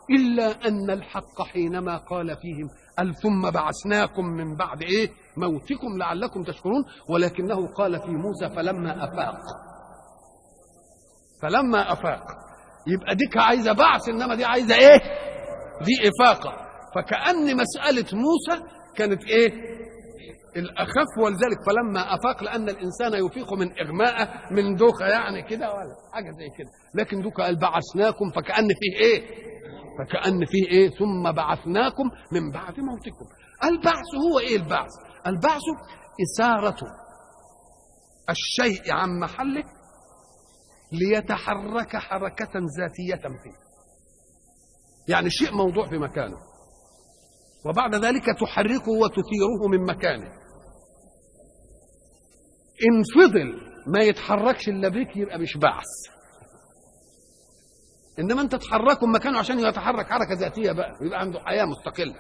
إلا أن الحق حينما قال فيهم قال ثم بعثناكم من بعد إيه موتكم لعلكم تشكرون ولكنه قال في موسى فلما أفاق فلما أفاق يبقى ديك عايزة بعث إنما دي عايزة إيه دي إفاقة فكأن مسألة موسى كانت إيه الأخف ولذلك فلما أفاق لأن الإنسان يفيق من إغماء من دوخة يعني كده ولا حاجة زي كده لكن دوكا قال بعثناكم فكأن فيه إيه فكأن فيه إيه ثم بعثناكم من بعد موتكم البعث هو إيه البعث البعث إثارة الشيء عن محله ليتحرك حركة ذاتية فيه يعني شيء موضوع في مكانه وبعد ذلك تحركه وتثيره من مكانه ان فضل ما يتحركش الا بيك يبقى مش بعث انما انت تحركه من مكانه عشان يتحرك حركه ذاتيه بقى يبقى عنده حياه مستقله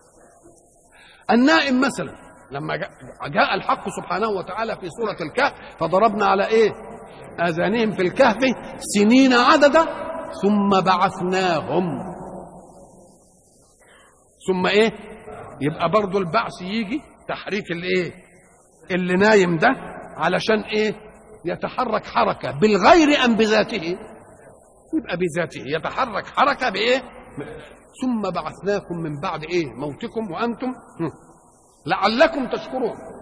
النائم مثلا لما جاء الحق سبحانه وتعالى في سوره الكهف فضربنا على ايه اذانهم في الكهف سنين عددا ثم بعثناهم ثم ايه يبقى برضو البعث يجي تحريك الايه اللي نايم ده علشان ايه يتحرك حركه بالغير ام بذاته يبقى بذاته يتحرك حركه بايه ثم بعثناكم من بعد ايه موتكم وانتم لعلكم تشكرون